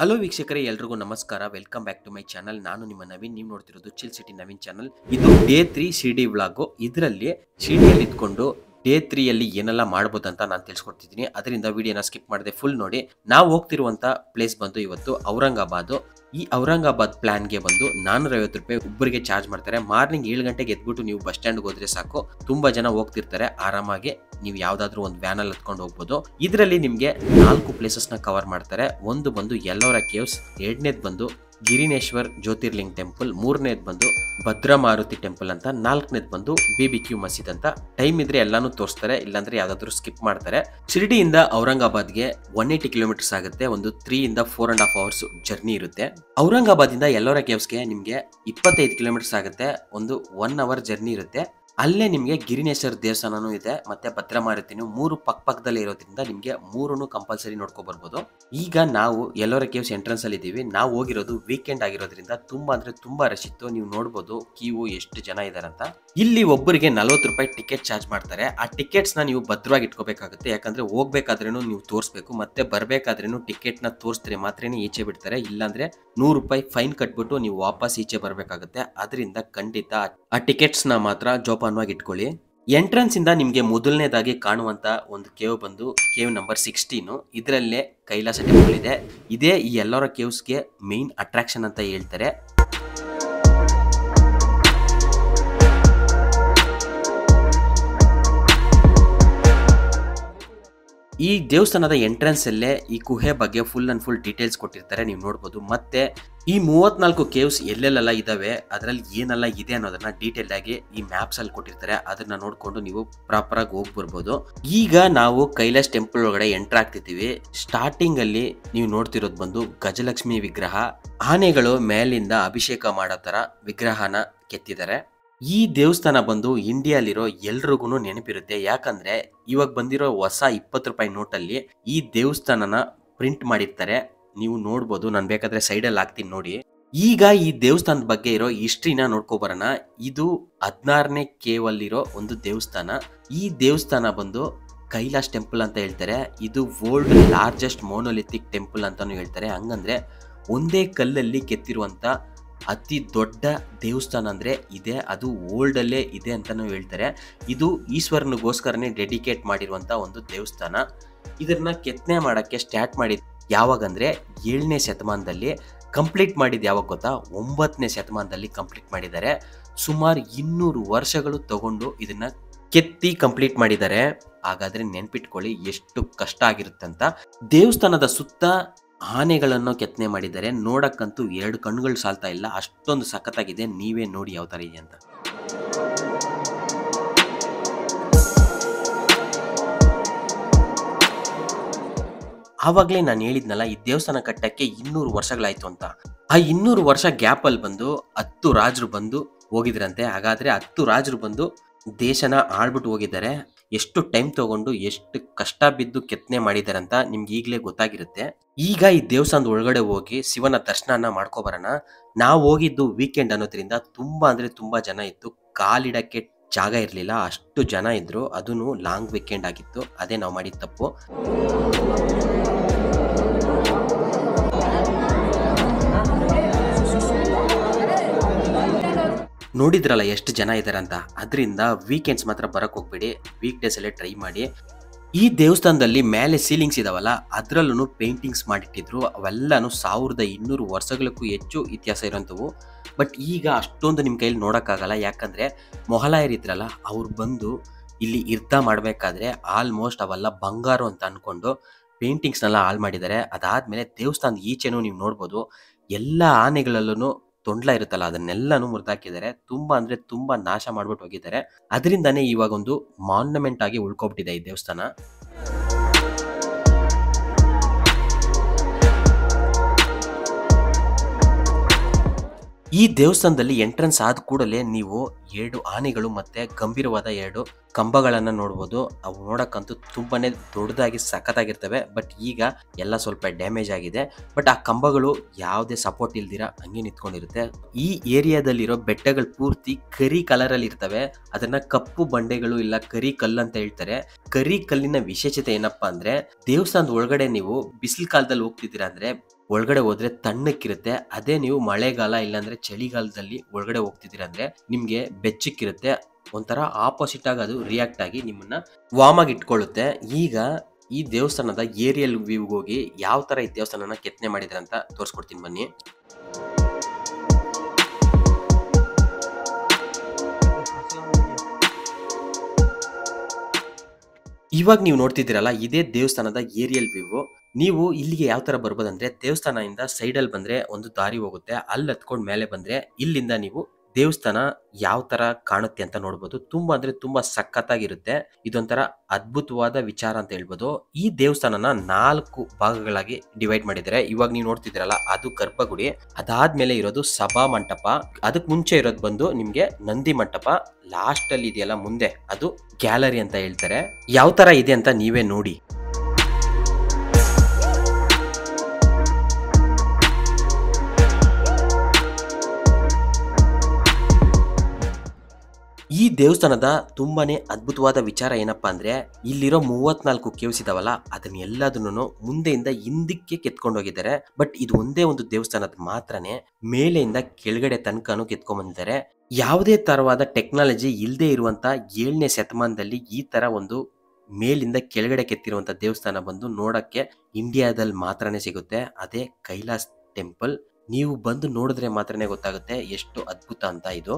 hello ವೀಕ್ಷಕರೇ ಎಲ್ರಿಗೂ ನಮಸ್ಕಾರ welcome back to my channel ನಾನು ನಿಮ್ಮ ನವೀನ್ ನೀವು ನೋಡ್ತಿರೋದು ಚಿಲ್ ಸಿಟಿ ನವೀನ್ ಚಾನಲ್ ಇದು day three C D vlog ಇದರಲ್ಲಿ ಸಿಡಿಯಲ್ಲಿ ಇದ್ಕೊಂಡು ಡೇ ತ್ರೀಯಲ್ಲಿ ಏನೆಲ್ಲ ಮಾಡ್ಬೋದು ಅಂತ ನಾನು ತಿಳಿಸ್ಕೊಡ್ತಿದ್ದೀನಿ ಅದರಿಂದ ವಿಡಿಯೋನ ಸ್ಕಿಪ್ ಮಾಡದೆ ಫುಲ್ ನೋಡಿ ನಾವು ಹೋಗ್ತಿರುವಂತ ಪ್ಲೇಸ್ ಬಂದು ಇವತ್ತು ಔರಂಗಾಬಾದ್ ಈ ಔರಂಗಾಬಾದ್ ಪ್ಲಾನ್ಗೆ ಬಂದು ನಾನ್ನೂರ ಐವತ್ತು ರೂಪಾಯಿ ಒಬ್ಬರಿಗೆ ಚಾರ್ಜ್ ಮಾಡ್ತಾರೆ ಮಾರ್ನಿಂಗ್ ಏಳು ಗಂಟೆಗೆ ಎದ್ಬಿಟ್ಟು ನೀವು ಬಸ್ ಸ್ಟ್ಯಾಂಡ್ಗೆ ಹೋದ್ರೆ ಸಾಕು ತುಂಬಾ ಜನ ಹೋಗ್ತಿರ್ತಾರೆ ಆರಾಮಾಗಿ ನೀವು ಯಾವ್ದಾದ್ರು ಒಂದು ವ್ಯಾನ್ ಅಲ್ಲಿ ಹತ್ಕೊಂಡು ಹೋಗ್ಬೋದು ಇದರಲ್ಲಿ ನಿಮ್ಗೆ ನಾಲ್ಕು ಪ್ಲೇಸಸ್ ನ ಕವರ್ ಮಾಡ್ತಾರೆ ಒಂದು ಬಂದು ಎಲ್ಲೋರ ಕೇವ್ಸ್ ಎರಡನೇದು ಬಂದು ಗಿರಿನೇಶ್ವರ್ ಜ್ಯೋತಿರ್ಲಿಂಗ್ ಟೆಂಪಲ್ ಮೂರನೇದು ಬಂದು ಭದ್ರಾ ಮಾರುತಿ ಟೆಂಪಲ್ ಅಂತ ನಾಲ್ಕನೇದು ಬಂದು ಬಿ ಬಿ ಕ್ಯೂ ಮಸೀದ್ ಅಂತ ಟೈಮ್ ಇದ್ರೆ ಎಲ್ಲಾನು ತೋರಿಸ್ತಾರೆ ಇಲ್ಲಾಂದ್ರೆ ಯಾವ್ದಾದ್ರು ಸ್ಕಿಪ್ ಮಾಡ್ತಾರೆ ಶಿರ್ಡಿಯಿಂದ ಔರಂಗಾಬಾದ್ಗೆ ಒನ್ ಏಯ್ಟಿ ಕಿಲೋಮೀಟರ್ಸ್ ಆಗುತ್ತೆ ಒಂದು ತ್ರೀ ಇಂದ four and half hours journey ಇರುತ್ತೆ ಔರಂಗಾಬಾದ್ ಇಂದ ಎಲ್ಲೋರ ಕೇವ್ಸ್ಗೆ ನಿಮ್ಗೆ ಇಪ್ಪತ್ತೈದು ಕಿಲೋಮೀಟರ್ಸ್ ಆಗುತ್ತೆ ಒಂದು ಒನ್ ಅವರ್ ಜರ್ನಿ ಇರುತ್ತೆ ಅಲ್ಲೇ ನಿಮಗೆ ಗಿರಿನೇಶ್ವರ ದೇವಸ್ಥಾನನೂ ಇದೆ ಮತ್ತೆ ಭದ್ರಮಾರುತಿನೂ ಮೂರು ಪಕ್ಕ ಪಕ್ಕದಲ್ಲಿ ಇರೋದ್ರಿಂದ ನಿಮಗೆ ಮೂರನ್ನು ಕಂಪಲ್ಸರಿ ನೋಡ್ಕೊ ಬರ್ಬೋದು ಈಗ ನಾವು ಎಲ್ಲೋರ ಕೇವ್ಸ್ ಎಂಟ್ರೆನ್ಸ್ ಅಲ್ಲಿ ಇದ್ದೀವಿ ನಾವು ಹೋಗಿರೋದು ವೀಕೆಂಡ್ ಆಗಿರೋದ್ರಿಂದ ತುಂಬಾ ಅಂದ್ರೆ ತುಂಬಾ ರಶ್ ಇತ್ತು ನೀವು ನೋಡ್ಬೋದು ಕ್ಯೂ ಎಷ್ಟು ಜನ ಇದಾರಂತ ಇಲ್ಲಿ ಒಬ್ಬರಿಗೆ ನಲ್ವತ್ತು ರೂಪಾಯಿ ಟಿಕೆಟ್ ಚಾರ್ಜ್ ಮಾಡ್ತಾರೆ ಆ ಟಿಕೆಟ್ಸ್ ನ ನೀವು ಭದ್ರವಾಗಿ ಇಟ್ಕೋಬೇಕಾಗುತ್ತೆ ಯಾಕಂದ್ರೆ ಹೋಗ್ಬೇಕಾದ್ರೇನು ನೀವು ತೋರಿಸ್ಬೇಕು ಮತ್ತೆ ಬರ್ಬೇಕಾದ್ರೇನು ಟಿಕೆಟ್ ನ ತೋರಿಸಿದ್ರೆ ಮಾತ್ರನೇ ಈಚೆ ಬಿಡ್ತಾರೆ ಇಲ್ಲಾಂದ್ರೆ ನೂರು ರೂಪಾಯಿ ಫೈನ್ ಕಟ್ಬಿಟ್ಟು ನೀವು ವಾಪಸ್ ಈಚೆ ಬರಬೇಕಾಗುತ್ತೆ ಅದರಿಂದ ಖಂಡಿತ ಆ ಟಿಕೆಟ್ಸ್ ನ ಮಾತ್ರ ಜೋಪಾನವಾಗಿ ಇಟ್ಕೊಳ್ಳಿ ಎಂಟ್ರೆನ್ಸ್ ಇಂದ ನಿಮ್ಗೆ ಮೊದಲನೇದಾಗಿ ಕಾಣುವಂತ ಒಂದು ಕೇವ್ ಬಂದು ಕೇವ್ ನಂಬರ್ ಸಿಕ್ಸ್ಟೀನು ಇದರಲ್ಲೇ ಕೈಲಾಸ ಟೆಂಪಲ್ ಇದೆ ಇದೇ ಈ ಎಲ್ಲರ ಕೇವ್ಸ್ಗೆ ಮೇನ್ ಅಟ್ರಾಕ್ಷನ್ ಅಂತ ಹೇಳ್ತಾರೆ ಈ ದೇವಸ್ಥಾನದ ಎಂಟ್ರೆನ್ಸ್ ಅಲ್ಲೇ ಈ ಗುಹೆ ಬಗ್ಗೆ ಫುಲ್ ಅಂಡ್ ಫುಲ್ ಡೀಟೇಲ್ಸ್ ಕೊಟ್ಟಿರ್ತಾರೆ ನೀವು ನೋಡ್ಬೋದು ಮತ್ತೆ ಈ ಮೂವತ್ನಾಲ್ಕು ಕೇವ್ಸ್ ಎಲ್ಲೆಲ್ಲೆಲ್ಲ ಇದಾವೆ ಅದರಲ್ಲಿ ಏನೆಲ್ಲ ಇದೆ ಅನ್ನೋದನ್ನ ಡೀಟೇಲ್ ಆಗಿ ಈ ಮ್ಯಾಪ್ಸ್ ಅಲ್ಲಿ ಕೊಟ್ಟಿರ್ತಾರೆ ಅದನ್ನ ನೋಡ್ಕೊಂಡು ನೀವು ಪ್ರಾಪರ್ ಆಗಿ ಹೋಗಿ ಬರ್ಬೋದು ಈಗ ನಾವು ಕೈಲಾಶ್ ಟೆಂಪಲ್ ಒಳಗಡೆ ಎಂಟರ್ ಆಗ್ತಿದ್ದೀವಿ ಸ್ಟಾರ್ಟಿಂಗ್ ಅಲ್ಲಿ ನೀವು ನೋಡ್ತಿರೋದು ಬಂದು ಗಜಲಕ್ಷ್ಮಿ ವಿಗ್ರಹ ಆನೆಗಳು ಮೇಲಿಂದ ಅಭಿಷೇಕ ಮಾಡೋ ತರ ವಿಗ್ರಹನ ಕೆತ್ತಿದ್ದಾರೆ ಈ ದೇವಸ್ಥಾನ ಬಂದು ಇಂಡಿಯಾಲಿರೋ ಎಲ್ರಿಗೂ ನೆನಪಿರುತ್ತೆ ಯಾಕಂದ್ರೆ ಇವಾಗ ಬಂದಿರೋ ಹೊಸ ಇಪ್ಪತ್ತು ರೂಪಾಯಿ ನೋಟಲ್ಲಿ ಈ ದೇವಸ್ಥಾನನ ಪ್ರಿಂಟ್ ಮಾಡಿರ್ತಾರೆ ನೀವು ನೋಡ್ಬೋದು ನಾನು ಬೇಕಾದ್ರೆ ಸೈಡಲ್ಲಿ ಹಾಕ್ತೀನಿ ನೋಡಿ ಈಗ ಈ ದೇವಸ್ಥಾನದ ಬಗ್ಗೆ ಇರೋ ಹಿಸ್ಟ್ರಿನ ನೋಡ್ಕೊಬರೋಣ ಇದು ಹದಿನಾರನೇ ಕೇವಲ್ಲಿರೋ ಒಂದು ದೇವಸ್ಥಾನ ಈ ದೇವಸ್ಥಾನ ಬಂದು ಕೈಲಾಶ್ ಟೆಂಪಲ್ ಅಂತ ಹೇಳ್ತಾರೆ ಇದು ವರ್ಲ್ಡ್ ಲಾರ್ಜೆಸ್ಟ್ ಮೋನೋಲಿಥಿಕ್ ಟೆಂಪಲ್ ಅಂತಾನು ಹೇಳ್ತಾರೆ ಹಂಗಂದ್ರೆ ಒಂದೇ ಕಲ್ಲಲ್ಲಿ ಕೆತ್ತಿರುವಂತ ಅತಿ ದೊಡ್ಡ ದೇವಸ್ಥಾನ ಅಂದ್ರೆ ಇದೆ ಅದು ಓಲ್ಡ್ ಅಲ್ಲೇ ಇದೆ ಅಂತಾನು ಹೇಳ್ತಾರೆ ಇದು ಈಶ್ವರನಿಗೋಸ್ಕರನೇ ಡೆಡಿಕೇಟ್ ಮಾಡಿರುವಂತ ಒಂದು ದೇವಸ್ಥಾನ ಇದನ್ನ ಕೆತ್ತನೆ ಮಾಡಕ್ಕೆ ಸ್ಟಾರ್ಟ್ ಮಾಡಿದ್ ಯಾವಾಗ ಅಂದ್ರೆ ಏಳನೇ ಶತಮಾನದಲ್ಲಿ ಕಂಪ್ಲೀಟ್ ಮಾಡಿದ ಯಾವಾಗ ಗೊತ್ತಾ ಒಂಬತ್ತನೇ ಶತಮಾನದಲ್ಲಿ ಕಂಪ್ಲೀಟ್ ಮಾಡಿದ್ದಾರೆ ಸುಮಾರು ಇನ್ನೂರು ವರ್ಷಗಳು ತಗೊಂಡು ಇದನ್ನ ಕೆತ್ತಿ ಕಂಪ್ಲೀಟ್ ಮಾಡಿದ್ದಾರೆ ಹಾಗಾದ್ರೆ ನೆನ್ಪಿಟ್ಕೊಳ್ಳಿ ಎಷ್ಟು ಕಷ್ಟ ಆಗಿರುತ್ತಂತ ದೇವಸ್ಥಾನದ ಸುತ್ತ ಆನೆಗಳನ್ನು ಕೆತ್ತನೆ ಮಾಡಿದ್ದಾರೆ ನೋಡಕ್ಕಂತೂ ಎರಡು ಕಣ್ಣುಗಳು ಸಾಲ್ತಾ ಇಲ್ಲ ಅಷ್ಟೊಂದು ಸಖತ್ತಾಗಿದೆ ನೀವೇ ನೋಡಿ ಯಾವ ತರ ಇದೆ ಅಂತ ಆವಾಗಲೇ ನಾನು ಹೇಳಿದ್ನಲ್ಲ ಈ ದೇವಸ್ಥಾನ ಕಟ್ಟಕ್ಕೆ ಇನ್ನೂರು ವರ್ಷಗಳಾಯ್ತು ಅಂತ ಆ ಇನ್ನೂರು ವರ್ಷ ಗ್ಯಾಪ್ ಅಲ್ಲಿ ಬಂದು ಹತ್ತು ರಾಜರು ಬಂದು ಹೋಗಿದ್ರಂತೆ ಹಾಗಾದ್ರೆ ಹತ್ತು ರಾಜರು ಬಂದು ದೇಶನ ಆಳ್ಬಿಟ್ಟು ಹೋಗಿದ್ದಾರೆ ಎಷ್ಟು ಟೈಮ್ ತಗೊಂಡು ಎಷ್ಟು ಕಷ್ಟ ಬಿದ್ದು ಕೆತ್ತನೆ ಮಾಡಿದ್ದಾರೆ ಅಂತ ನಿಮ್ಗೆ ಈಗಲೇ ಗೊತ್ತಾಗಿರುತ್ತೆ ಈಗ ಈ ದೇವಸ್ಥಾನದ ಒಳಗಡೆ ಹೋಗಿ ಶಿವನ ದರ್ಶನನ ಮಾಡ್ಕೊಬರೋಣ ನಾವು ಹೋಗಿದ್ದು ವೀಕೆಂಡ್ ಅನ್ನೋದ್ರಿಂದ ತುಂಬಾ ಅಂದ್ರೆ ತುಂಬಾ ಜನ ಇತ್ತು ಕಾಲಿಡಕ್ಕೆ ಜಾಗ ಇರಲಿಲ್ಲ ಅಷ್ಟು ಜನ ಇದ್ರು ಅದನ್ನು ಲಾಂಗ್ ವೀಕೆಂಡ್ ಆಗಿತ್ತು ಅದೇ ನಾವು ಮಾಡಿದ ತಪ್ಪು ನೋಡಿದ್ರಲ್ಲ ಎಷ್ಟು ಜನ ಇದ್ದಾರೆ ಅಂತ ಅದರಿಂದ ವೀಕೆಂಡ್ಸ್ ಮಾತ್ರ ಬರಕ್ ಹೋಗ್ಬೇಡಿ ವೀಕ್ ಡೇಸ್ ಅಲ್ಲೇ ಟ್ರೈ ಮಾಡಿ ಈ ದೇವಸ್ಥಾನದಲ್ಲಿ ಮೇಲೆ ಸೀಲಿಂಗ್ಸ್ ಇದಾವಲ್ಲ ಅದರಲ್ಲೂ ಪೇಂಟಿಂಗ್ಸ್ ಮಾಡಿಟ್ಟಿದ್ರು ಅವೆಲ್ಲನೂ ಸಾವಿರದ ಇನ್ನೂರು ವರ್ಷಗಳಕ್ಕೂ ಹೆಚ್ಚು ಇತಿಹಾಸ ಇರೋಂಥವು ಬಟ್ ಈಗ ಅಷ್ಟೊಂದು ನಿಮ್ಮ ಕೈಲಿ ನೋಡೋಕ್ಕಾಗಲ್ಲ ಯಾಕಂದರೆ ಮೊಹಲಾಯರಿದ್ರಲ್ಲ ಅವ್ರು ಬಂದು ಇಲ್ಲಿ ಯುದ್ಧ ಮಾಡಬೇಕಾದ್ರೆ ಆಲ್ಮೋಸ್ಟ್ ಅವೆಲ್ಲ ಬಂಗಾರು ಅಂತ ಅಂದ್ಕೊಂಡು ಪೇಂಟಿಂಗ್ಸ್ನೆಲ್ಲ ಹಾಳು ಮಾಡಿದ್ದಾರೆ ಅದಾದಮೇಲೆ ದೇವಸ್ಥಾನದ ಈಚೆನೂ ನೀವು ನೋಡ್ಬೋದು ಎಲ್ಲ ಆನೆಗಳಲ್ಲೂ ತೊಂಡ್ಲ ಇರುತ್ತಲ್ಲ ಅದನ್ನೆಲ್ಲಾನು ಮುರಿದಾಕಿದ್ದಾರೆ ತುಂಬಾ ಅಂದ್ರೆ ತುಂಬಾ ನಾಶ ಮಾಡ್ಬಿಟ್ಟು ಹೋಗಿದ್ದಾರೆ ಅದರಿಂದಾನೇ ಇವಾಗ ಒಂದು ಮಾನ್ಯುಮೆಂಟ್ ಆಗಿ ಉಳ್ಕೊಬಿಟ್ಟಿದೆ ಈ ದೇವಸ್ಥಾನ ಈ ದೇವಸ್ಥಾನದಲ್ಲಿ ಎಂಟ್ರೆನ್ಸ್ ಆದ ಕೂಡಲೇ ನೀವು ಎರಡು ಆನೆಗಳು ಮತ್ತೆ ಗಂಭೀರವಾದ ಎರಡು ಕಂಬಗಳನ್ನ ನೋಡ್ಬೋದು ಅವು ನೋಡಕ್ಕಂತೂ ತುಂಬಾನೇ ದೊಡ್ಡದಾಗಿ ಸಖತ್ತಾಗಿರ್ತವೆ ಬಟ್ ಈಗ ಎಲ್ಲ ಸ್ವಲ್ಪ ಡ್ಯಾಮೇಜ್ ಆಗಿದೆ ಬಟ್ ಆ ಕಂಬಗಳು ಯಾವುದೇ ಸಪೋರ್ಟ್ ಇಲ್ದಿರ ಹಂಗೆ ನಿಂತ್ಕೊಂಡಿರುತ್ತೆ ಈ ಏರಿಯಾದಲ್ಲಿರೋ ಬೆಟ್ಟಗಳು ಪೂರ್ತಿ ಕರಿ ಕಲರ್ ಅಲ್ಲಿ ಇರ್ತವೆ ಅದನ್ನ ಕಪ್ಪು ಬಂಡೆಗಳು ಇಲ್ಲ ಕರಿ ಕಲ್ಲು ಅಂತ ಹೇಳ್ತಾರೆ ಕರಿ ಕಲ್ಲಿನ ವಿಶೇಷತೆ ಏನಪ್ಪಾ ಅಂದ್ರೆ ದೇವಸ್ಥಾನದ ಒಳಗಡೆ ನೀವು ಬಿಸಿಲು ಕಾಲದಲ್ಲಿ ಹೋಗ್ತಿದ್ದೀರಾ ಅಂದ್ರೆ ಒಳಗಡೆ ಹೋದ್ರೆ ತಣ್ಣಕ್ಕಿರುತ್ತೆ ಅದೇ ನೀವು ಮಳೆಗಾಲ ಇಲ್ಲಾಂದ್ರೆ ಚಳಿಗಾಲದಲ್ಲಿ ಒಳಗಡೆ ಹೋಗ್ತಿದ್ದೀರ ಅಂದ್ರೆ ನಿಮ್ಗೆ ಬೆಚ್ಚಕ್ಕಿರುತ್ತೆ ಒಂಥರ ಆಪೋಸಿಟ್ ಆಗಿ ಅದು ರಿಯಾಕ್ಟ್ ಆಗಿ ನಿಮ್ಮನ್ನ ವಾರ್ಮ್ ಆಗಿ ಇಟ್ಕೊಳ್ಳುತ್ತೆ ಈಗ ಈ ದೇವಸ್ಥಾನದ ಏರಿಯಲ್ ವ್ಯೂಗೆ ಹೋಗಿ ಯಾವ ತರ ಈ ದೇವಸ್ಥಾನನ ಕೆತ್ತನೆ ಮಾಡಿದ್ರೆ ಅಂತ ತೋರಿಸ್ಕೊಡ್ತೀನಿ ಬನ್ನಿ ಇವಾಗ ನೀವು ನೋಡ್ತಿದ್ದೀರಲ್ಲ ಇದೇ ದೇವಸ್ಥಾನದ ಏರಿಯಲ್ ವ್ಯೂ ನೀವು ಇಲ್ಲಿಗೆ ಯಾವ ತರ ಬರ್ಬೋದಂದ್ರೆ ದೇವಸ್ಥಾನದಿಂದ ಸೈಡಲ್ಲಿ ಬಂದ್ರೆ ಒಂದು ದಾರಿ ಹೋಗುತ್ತೆ ಅಲ್ಲಿ ಹತ್ಕೊಂಡ್ ಮೇಲೆ ಬಂದ್ರೆ ಇಲ್ಲಿಂದ ನೀವು ದೇವಸ್ಥಾನ ಯಾವ ತರ ಕಾಣುತ್ತೆ ಅಂತ ನೋಡ್ಬೋದು ತುಂಬಾ ಅಂದ್ರೆ ತುಂಬಾ ಸಖತ್ತಾಗಿರುತ್ತೆ ಇದೊಂಥರ ಅದ್ಭುತವಾದ ವಿಚಾರ ಅಂತ ಹೇಳ್ಬೋದು ಈ ದೇವಸ್ಥಾನನ ನಾಲ್ಕು ಭಾಗಗಳಾಗಿ ಡಿವೈಡ್ ಮಾಡಿದ್ದಾರೆ ಇವಾಗ ನೀವು ನೋಡ್ತಿದ್ದೀರಲ್ಲ ಅದು ಗರ್ಭಗುಡಿ ಅದಾದ್ಮೇಲೆ ಇರೋದು ಸಭಾ ಮಂಟಪ ಅದಕ್ ಮುಂಚೆ ಇರೋದು ಬಂದು ನಿಮ್ಗೆ ನಂದಿ ಮಂಟಪ ಲಾಸ್ಟ್ ಅಲ್ಲಿ ಇದೆಯಲ್ಲ ಮುಂದೆ ಅದು ಗ್ಯಾಲರಿ ಅಂತ ಹೇಳ್ತಾರೆ ಯಾವ ತರ ಇದೆ ಅಂತ ನೀವೇ ನೋಡಿ ಈ ದೇವಸ್ಥಾನದ ತುಂಬಾನೇ ಅದ್ಭುತವಾದ ವಿಚಾರ ಏನಪ್ಪಾ ಅಂದ್ರೆ ಇಲ್ಲಿರೋ ಮೂವತ್ನಾಲ್ಕು ಕೇವ್ಸ್ ಇದಾವಲ್ಲ ಅದನ್ನೆಲ್ಲದನ್ನು ಮುಂದೆಯಿಂದ ಹಿಂದಕ್ಕೆ ಕೆತ್ಕೊಂಡು ಹೋಗಿದ್ದಾರೆ ಬಟ್ ಇದು ಒಂದೇ ಒಂದು ದೇವಸ್ಥಾನದ ಮಾತ್ರನೇ ಮೇಲೆಯಿಂದ ಕೆಳಗಡೆ ತನಕನೂ ಕೆತ್ಕೊಂಡ್ ಬಂದಿದ್ದಾರೆ ಯಾವುದೇ ತರವಾದ ಟೆಕ್ನಾಲಜಿ ಇಲ್ಲದೆ ಇರುವಂತ ಏಳನೇ ಶತಮಾನದಲ್ಲಿ ಈ ತರ ಒಂದು ಮೇಲಿಂದ ಕೆಳಗಡೆ ಕೆತ್ತಿರುವಂತ ದೇವಸ್ಥಾನ ಬಂದು ನೋಡಕ್ಕೆ ಇಂಡಿಯಾದಲ್ಲಿ ಮಾತ್ರನೇ ಸಿಗುತ್ತೆ ಅದೇ ಕೈಲಾಸ್ ಟೆಂಪಲ್ ನೀವು ಬಂದು ನೋಡಿದ್ರೆ ಮಾತ್ರನೇ ಗೊತ್ತಾಗುತ್ತೆ ಎಷ್ಟು ಅದ್ಭುತ ಅಂತ ಇದು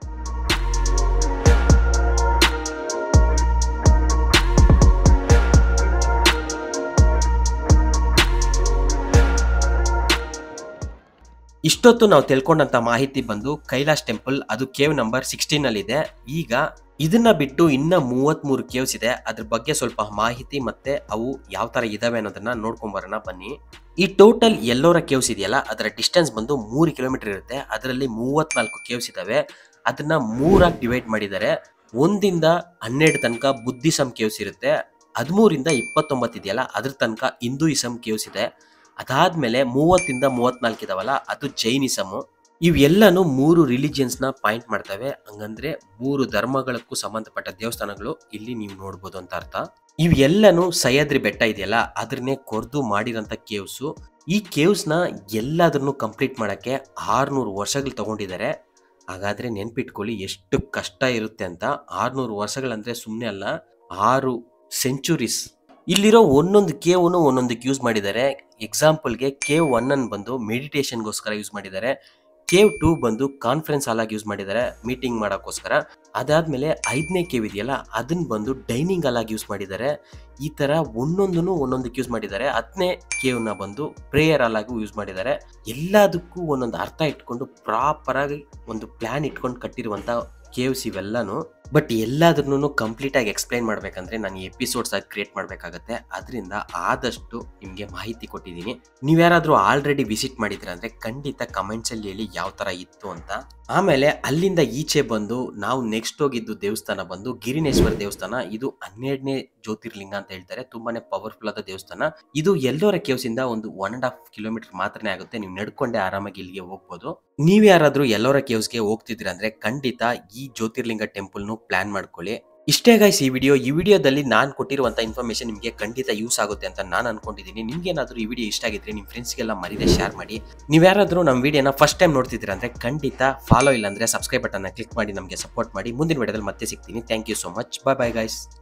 ಇಷ್ಟೊತ್ತು ನಾವು ತಿಳ್ಕೊಂಡಂತ ಮಾಹಿತಿ ಬಂದು ಕೈಲಾಶ್ ಟೆಂಪಲ್ ಅದು ಕೇವ್ ನಂಬರ್ ಸಿಕ್ಸ್ಟೀನ್ ಅಲ್ಲಿ ಇದೆ ಈಗ ಇದನ್ನ ಬಿಟ್ಟು ಇನ್ನ ಮೂವತ್ತ್ ಮೂರು ಕೇವ್ಸ್ ಇದೆ ಅದ್ರ ಬಗ್ಗೆ ಸ್ವಲ್ಪ ಮಾಹಿತಿ ಮತ್ತೆ ಅವು ಯಾವ ತರ ಇದಾವೆ ಅನ್ನೋದನ್ನ ನೋಡ್ಕೊಂಡ್ ಬರೋಣ ಬನ್ನಿ ಈ ಟೋಟಲ್ ಎಲ್ಲೋರ ಕೇವ್ಸ್ ಇದೆಯಲ್ಲ ಅದರ ಡಿಸ್ಟೆನ್ಸ್ ಬಂದು ಮೂರು ಕಿಲೋಮೀಟರ್ ಇರುತ್ತೆ ಅದರಲ್ಲಿ ಮೂವತ್ನಾಲ್ಕು ಕೇವ್ಸ್ ಇದಾವೆ ಅದನ್ನ ಮೂರಾಗಿ ಡಿವೈಡ್ ಮಾಡಿದ್ದಾರೆ ಒಂದಿಂದ ಹನ್ನೆರಡು ತನಕ ಬುದ್ಧಿಸಂ ಕೇವ್ಸ್ ಇರುತ್ತೆ ಹದಿಮೂರಿಂದ ಇಪ್ಪತ್ತೊಂಬತ್ತು ಇದೆಯಲ್ಲ ಅದ್ರ ತನಕ ಹಿಂದೂಯಿಸಂ ಕೇವ್ಸ್ ಇದೆ ಅದಾದ್ಮೇಲೆ ಮೂವತ್ತಿಂದ ಮೂವತ್ನಾಲ್ಕು ಇದಾವಲ್ಲ ಅದು ಜೈನಿಸಮು ಇವೆಲ್ಲನೂ ಮೂರು ರಿಲಿಜಿಯನ್ಸ್ ನ ಪಾಯಿಂಟ್ ಮಾಡ್ತವೆ ಹಂಗಂದ್ರೆ ಮೂರು ಧರ್ಮಗಳಕ್ಕೂ ಸಂಬಂಧಪಟ್ಟ ದೇವಸ್ಥಾನಗಳು ಇಲ್ಲಿ ನೀವು ನೋಡ್ಬೋದು ಅಂತ ಅರ್ಥ ಇವೆಲ್ಲನೂ ಸಹ್ಯಾದ್ರಿ ಬೆಟ್ಟ ಇದೆಯಲ್ಲ ಅದನ್ನೇ ಕೊರ್ದು ಮಾಡಿರೋಂಥ ಕೇವ್ಸು ಈ ಕೇವ್ಸ್ ನ ಎಲ್ಲದನ್ನು ಕಂಪ್ಲೀಟ್ ಮಾಡಕ್ಕೆ ಆರ್ನೂರು ವರ್ಷಗಳು ತಗೊಂಡಿದ್ದಾರೆ ಹಾಗಾದ್ರೆ ನೆನ್ಪಿಟ್ಕೊಳ್ಳಿ ಎಷ್ಟು ಕಷ್ಟ ಇರುತ್ತೆ ಅಂತ ಆರ್ನೂರು ವರ್ಷಗಳಂದ್ರೆ ಸುಮ್ಮನೆ ಅಲ್ಲ ಆರು ಸೆಂಚುರೀಸ್ ಇಲ್ಲಿರೋ ಒಂದೊಂದು ಕೇವ್ನು ಒಂದೊಂದಕ್ಕೆ ಯೂಸ್ ಮಾಡಿದ್ದಾರೆ ಎಕ್ಸಾಂಪಲ್ಗೆ ಕೇವ್ ಒನ್ ಅನ್ನು ಬಂದು ಮೆಡಿಟೇಷನ್ಗೋಸ್ಕರ ಯೂಸ್ ಮಾಡಿದ್ದಾರೆ ಕೇವ್ ಟೂ ಬಂದು ಕಾನ್ಫರೆನ್ಸ್ ಹಾಲ್ ಆಗಿ ಯೂಸ್ ಮಾಡಿದ್ದಾರೆ ಮೀಟಿಂಗ್ ಮಾಡೋಕ್ಕೋಸ್ಕರ ಅದಾದ್ಮೇಲೆ ಐದನೇ ಕೇವ್ ಇದೆಯಲ್ಲ ಅದನ್ನ ಬಂದು ಡೈನಿಂಗ್ ಹಾಲ್ ಆಗಿ ಯೂಸ್ ಮಾಡಿದ್ದಾರೆ ಈ ತರ ಒಂದೊಂದನ್ನು ಒಂದೊಂದಕ್ಕೆ ಯೂಸ್ ಮಾಡಿದ್ದಾರೆ ಹತ್ತನೇ ಕೇವ್ನ ಬಂದು ಪ್ರೇಯರ್ ಹಾಲ್ ಆಗಿ ಯೂಸ್ ಮಾಡಿದ್ದಾರೆ ಎಲ್ಲದಕ್ಕೂ ಒಂದೊಂದು ಅರ್ಥ ಇಟ್ಕೊಂಡು ಪ್ರಾಪರ್ ಆಗಿ ಒಂದು ಪ್ಲಾನ್ ಇಟ್ಕೊಂಡು ಕಟ್ಟಿರುವಂತ ಕೇವ್ಸ್ ಇವೆಲ್ಲನೂ ಬಟ್ ಎಲ್ಲಾದ್ರೂ ಕಂಪ್ಲೀಟ್ ಆಗಿ ಎಕ್ಸ್ಪ್ಲೈನ್ ಮಾಡ್ಬೇಕಂದ್ರೆ ನಾನು ಎಪಿಸೋಡ್ಸ್ ಆಗಿ ಕ್ರಿಯೇಟ್ ಮಾಡಬೇಕಾಗತ್ತೆ ಅದರಿಂದ ಆದಷ್ಟು ನಿಮಗೆ ಮಾಹಿತಿ ಕೊಟ್ಟಿದ್ದೀನಿ ನೀವ್ಯಾರಾದ್ರೂ ಆಲ್ರೆಡಿ ವಿಸಿಟ್ ಮಾಡಿದ್ರ ಅಂದ್ರೆ ಖಂಡಿತ ಕಮೆಂಟ್ಸ್ ಅಲ್ಲಿ ಹೇಳಿ ಯಾವ ತರ ಇತ್ತು ಅಂತ ಆಮೇಲೆ ಅಲ್ಲಿಂದ ಈಚೆ ಬಂದು ನಾವು ನೆಕ್ಸ್ಟ್ ಹೋಗಿದ್ದು ದೇವಸ್ಥಾನ ಬಂದು ಗಿರಿನೇಶ್ವರ ದೇವಸ್ಥಾನ ಇದು ಹನ್ನೆರಡನೇ ಜ್ಯೋತಿರ್ಲಿಂಗ ಅಂತ ಹೇಳ್ತಾರೆ ತುಂಬಾನೇ ಪವರ್ಫುಲ್ ಆದ ದೇವಸ್ಥಾನ ಇದು ಎಲ್ಲೋರ ಕೇವ್ಸ್ ಇಂದ ಒಂದು ಒನ್ ಅಂಡ್ ಹಾಫ್ ಕಿಲೋಮೀಟರ್ ಮಾತ್ರನೇ ಆಗುತ್ತೆ ನೀವು ನಡ್ಕೊಂಡೆ ಆರಾಮಾಗಿ ಇಲ್ಲಿಗೆ ಹೋಗ್ಬೋದು ನೀವ್ ಯಾರಾದ್ರೂ ಎಲ್ಲೋರ ಕೇವ್ಸ್ಗೆ ಹೋಗ್ತಿದ್ದೀರ ಅಂದ್ರೆ ಖಂಡಿತ ಈ ಜ್ಯೋತಿರ್ಲಿಂಗ ಟೆಂಪಲ್ನು ಪ್ಲಾನ್ ಮಾಡ್ಕೊಳ್ಳಿ ಇಷ್ಟೇ ಗೈಸ್ ಈ ವಿಡಿಯೋ ಈ ವಿಡಿಯೋದಲ್ಲಿ ನಾನು ಕೊಟ್ಟಿರುವಂತ ಇನ್ಫಾರ್ಮೇಶನ್ ನಿಮಗೆ ಖಂಡಿತ ಯೂಸ್ ಆಗುತ್ತೆ ಅಂತ ನಾನು ಅನ್ಕೊಂಡಿದ್ದೀನಿ ನಿಮ್ಗೆ ಏನಾದರೂ ಈ ವಿಡಿಯೋ ಇಷ್ಟ ಆಗಿದ್ರೆ ನಿಮ್ಮ ಫ್ರೆಂಡ್ಸ್ಗೆಲ್ಲ ಮರಿದೆ ಶೇರ್ ಮಾಡಿ ನೀವ್ಯಾರಾದ್ರೂ ನಮ್ಮ ವಿಡಿಯೋನ ಫಸ್ಟ್ ಟೈಮ್ ನೋಡ್ತಿದ್ದೀರಾ ಅಂದ್ರೆ ಖಂಡಿತ ಫಾಲೋ ಇಲ್ಲ ಅಂದ್ರೆ ಸಬ್ಸ್ಕ್ರೈಬ್ ಬಟನ್ನ ಕ್ಲಿಕ್ ಮಾಡಿ ನಮಗೆ ಸಪೋರ್ಟ್ ಮಾಡಿ ಮುಂದಿನ ವಿಡಿಯೋದಲ್ಲಿ ಮತ್ತೆ ಸಿಗ್ತೀನಿ thank you so much bye bye guys